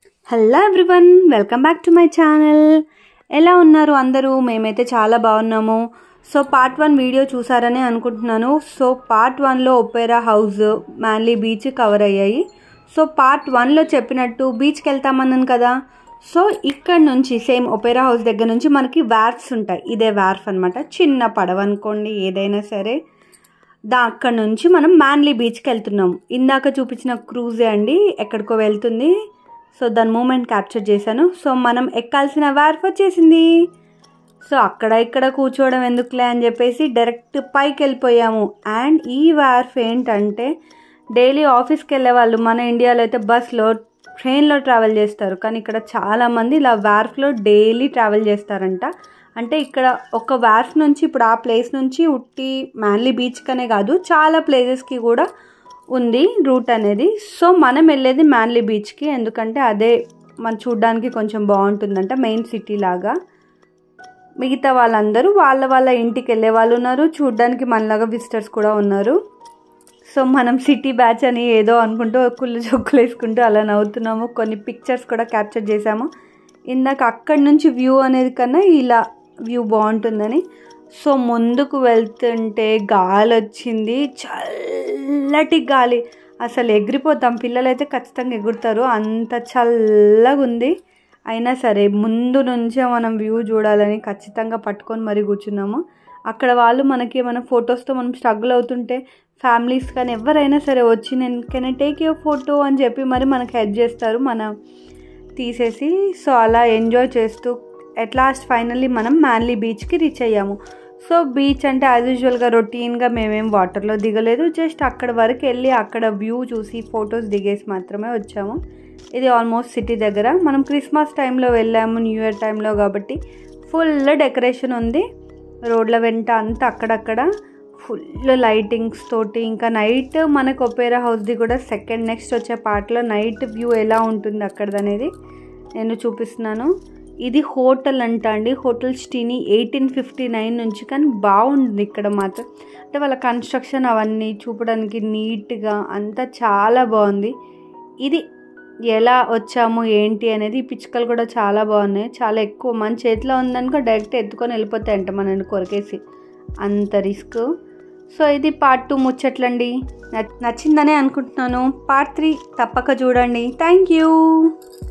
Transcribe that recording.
hello everyone welcome back to my channel ఎలా ఉన్నారు అందరూ మేమైతే చాలా బాగున్నాము సో పార్ట్ వన్ వీడియో చూసారని అనుకుంటున్నాను సో పార్ట్ వన్లో opera house Manly beach cover అయ్యాయి సో పార్ట్ వన్లో చెప్పినట్టు బీచ్కి వెళ్తామన్నాను కదా సో ఇక్కడ నుంచి సేమ్ ఒపేరా హౌస్ దగ్గర నుంచి మనకి వ్యార్ఫ్స్ ఉంటాయి ఇదే వ్యార్ఫ్ అనమాట చిన్న పడవ అనుకోండి ఏదైనా సరే దా అక్కడ నుంచి మనం మ్యాన్లీ బీచ్కి వెళ్తున్నాం ఇందాక చూపించిన క్రూజే అండి ఎక్కడికో వెళ్తుంది సో దాని మూమెంట్ క్యాప్చర్ చేశాను సో మనం ఎక్కాల్సిన వార్ఫ్ వచ్చేసింది సో అక్కడ ఇక్కడ కూర్చోవడం ఎందుకులే అని చెప్పేసి డైరెక్ట్ పైకి వెళ్ళిపోయాము అండ్ ఈ వార్ఫ్ ఏంటంటే డైలీ ఆఫీస్కి వెళ్ళే వాళ్ళు మన ఇండియాలో అయితే బస్లో ట్రైన్లో ట్రావెల్ చేస్తారు కానీ ఇక్కడ చాలామంది ఇలా వార్ఫ్లో డైలీ ట్రావెల్ చేస్తారంట అంటే ఇక్కడ ఒక వార్ఫ్ నుంచి ఇప్పుడు ఆ ప్లేస్ నుంచి ఉట్టి మ్యాన్లీ బీచ్కనే కాదు చాలా ప్లేసెస్కి కూడా ఉంది రూట్ అనేది సో మనం వెళ్ళేది మ్యాన్లీ బీచ్కి ఎందుకంటే అదే మనం చూడడానికి కొంచెం బాగుంటుందంట మెయిన్ సిటీ లాగా మిగతా వాళ్ళందరూ వాళ్ళ వాళ్ళ ఇంటికి వెళ్ళే వాళ్ళు ఉన్నారు చూడడానికి మనలాగా విజిటర్స్ కూడా ఉన్నారు సో మనం సిటీ బ్యాచ్ అని ఏదో అనుకుంటూ కుళ్ళు చొక్కులు వేసుకుంటూ అలా నవ్వుతున్నాము కొన్ని పిక్చర్స్ కూడా క్యాప్చర్ చేసాము ఇందాక అక్కడి నుంచి వ్యూ అనేది కన్నా ఇలా వ్యూ బాగుంటుందని సో ముందుకు వెళ్తుంటే గాలి వచ్చింది చల్లటి గాలి అసలు ఎగిరిపోతాం పిల్లలైతే ఖచ్చితంగా ఎగురుతారు అంత చల్లగా ఉంది అయినా సరే ముందు నుంచే మనం వ్యూ చూడాలని ఖచ్చితంగా పట్టుకొని మరీ కూర్చున్నాము అక్కడ వాళ్ళు మనకి మన ఫొటోస్తో మనం స్ట్రగుల్ అవుతుంటే ఫ్యామిలీస్ కానీ ఎవరైనా సరే వచ్చి నేను కెన్ టేక్ యువర్ ఫోటో అని చెప్పి మరి మనకు హెల్ప్ చేస్తారు మన తీసేసి సో అలా ఎంజాయ్ చేస్తూ ఎట్ లాస్ట్ ఫైనల్లీ మనం మ్యాన్లీ బీచ్కి రీచ్ అయ్యాము సో బీచ్ అంటే యాజ్ యూజువల్గా రొటీన్గా మేమేం వాటర్లో దిగలేదు జస్ట్ అక్కడ వరకు వెళ్ళి అక్కడ వ్యూ చూసి ఫొటోస్ దిగేసి మాత్రమే వచ్చాము ఇది ఆల్మోస్ట్ సిటీ దగ్గర మనం క్రిస్మస్ టైంలో వెళ్ళాము న్యూ ఇయర్ టైంలో కాబట్టి ఫుల్ డెకరేషన్ ఉంది రోడ్ల వెంట అంతా అక్కడక్కడ ఫుల్ లైటింగ్స్ తోటి ఇంకా నైట్ మనకు ఒపేరా హౌస్ది కూడా సెకండ్ నెక్స్ట్ వచ్చే పార్ట్లో నైట్ వ్యూ ఎలా ఉంటుంది అక్కడదనేది నేను చూపిస్తున్నాను ఇది హోటల్ అంట అండి హోటల్ స్టీని ఎయిటీన్ ఫిఫ్టీ నైన్ నుంచి కానీ బాగుంది ఇక్కడ మాత్రం అంటే వాళ్ళ కన్స్ట్రక్షన్ అవన్నీ చూపడానికి నీట్గా అంతా చాలా బాగుంది ఇది ఎలా వచ్చాము ఏంటి అనేది ఈ పిచ్చుకలు కూడా చాలా బాగున్నాయి చాలా ఎక్కువ మన చేతిలో ఉందనుకో డైరెక్ట్ ఎత్తుకొని వెళ్ళిపోతాయంట మనల్ని కొరికేసి అంత రిస్క్ సో ఇది పార్ట్ టూ ముచ్చట్లండి నచ్చిందనే అనుకుంటున్నాను పార్ట్ త్రీ తప్పక చూడండి థ్యాంక్ యూ